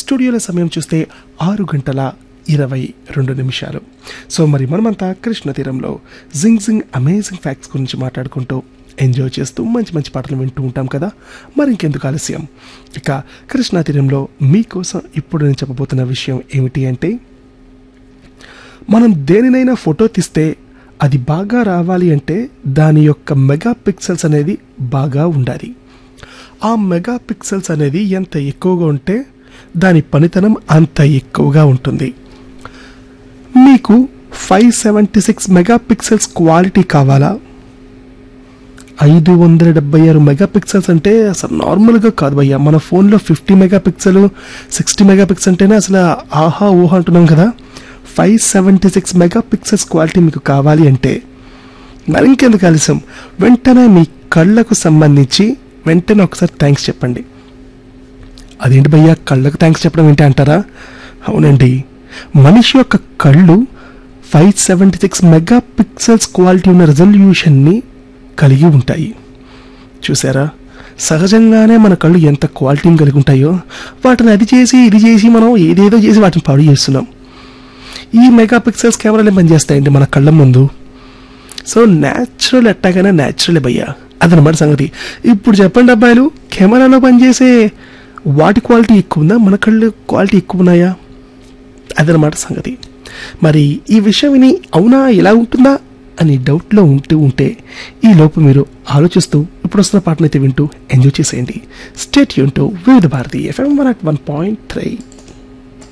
స్టూడియోల సమయం చూస్తే ఆరు గంటల ఇరవై రెండు నిమిషాలు సో మరి మనమంతా కృష్ణ తీరంలో జింగ్ జింగ్ అమేజింగ్ ఫ్యాక్ట్స్ గురించి మాట్లాడుకుంటూ ఎంజాయ్ చేస్తూ మంచి మంచి పాటలు వింటూ ఉంటాం కదా మరి ఇంకెందుకు ఆలస్యం ఇక కృష్ణా తీరంలో మీకోసం ఇప్పుడు నేను చెప్పబోతున్న విషయం ఏమిటి అంటే మనం దేనినైనా ఫోటో తీస్తే అది బాగా రావాలి అంటే దాని యొక్క మెగా పిక్సెల్స్ అనేది బాగా ఉండాలి ఆ మెగా పిక్సెల్స్ అనేది ఎంత ఎక్కువగా ఉంటే దాని పనితనం అంత ఎక్కువగా ఉంటుంది మీకు five seventy six mega pixels quality కావాలా ఐదు వందల డెబ్బై ఆరు మెగా పిక్సెల్స్ అంటే అసలు నార్మల్గా కాదు భయ్య మన ఫోన్లో fifty mega pixel sixty mega pixel అంటేనే అసలు ఆహా ఊహ అంటున్నాం కదా five seventy six mega pixels quality మీకు కావాలి అంటే మరి ఇంకెందుకు ఆలస్యం వెంటనే మీ కళ్ళకు సంబంధించి వెంటనే ఒకసారి థ్యాంక్స్ చెప్పండి అదేంటి భయ్యా కళ్ళకు థ్యాంక్స్ చెప్పడం ఏంటి అంటారా అవునండి మనిషి యొక్క కళ్ళు five seventy six mega pixels quality ఉన్న రెజల్యూషన్ని కలిగి ఉంటాయి చూసారా సహజంగానే మన కళ్ళు ఎంత క్వాలిటీని కలిగి ఉంటాయో వాటిని అది చేసి ఇది చేసి మనం ఏదేదో చేసి వాటిని పాడు చేస్తున్నాం ఈ మెగా పిక్సెల్స్ కెమెరాలు పనిచేస్తాయండి మన కళ్ళ ముందు సో న్యాచురల్ ఎట్టాగైనా న్యాచురల్ భయ్యా అదనమాట సంగతి ఇప్పుడు చెప్పండి అబ్బాయిలు కెమెరాలో పనిచేసే వాటి క్వాలిటీ ఎక్కువ ఉందా మన కళ్ళు క్వాలిటీ ఎక్కువ ఉన్నాయా అదనమాట సంగతి మరి ఈ విషయం విని అవునా ఇలా ఉంటుందా అని డౌట్లో ఉంటూ ఉంటే ఈ లోపు మీరు ఆలోచిస్తూ ఇప్పుడు వస్తున్న పాటనైతే వింటూ ఎంజాయ్ చేసేయండి స్టేట్ యూన్ to Vividh Bharati FM one aught one point three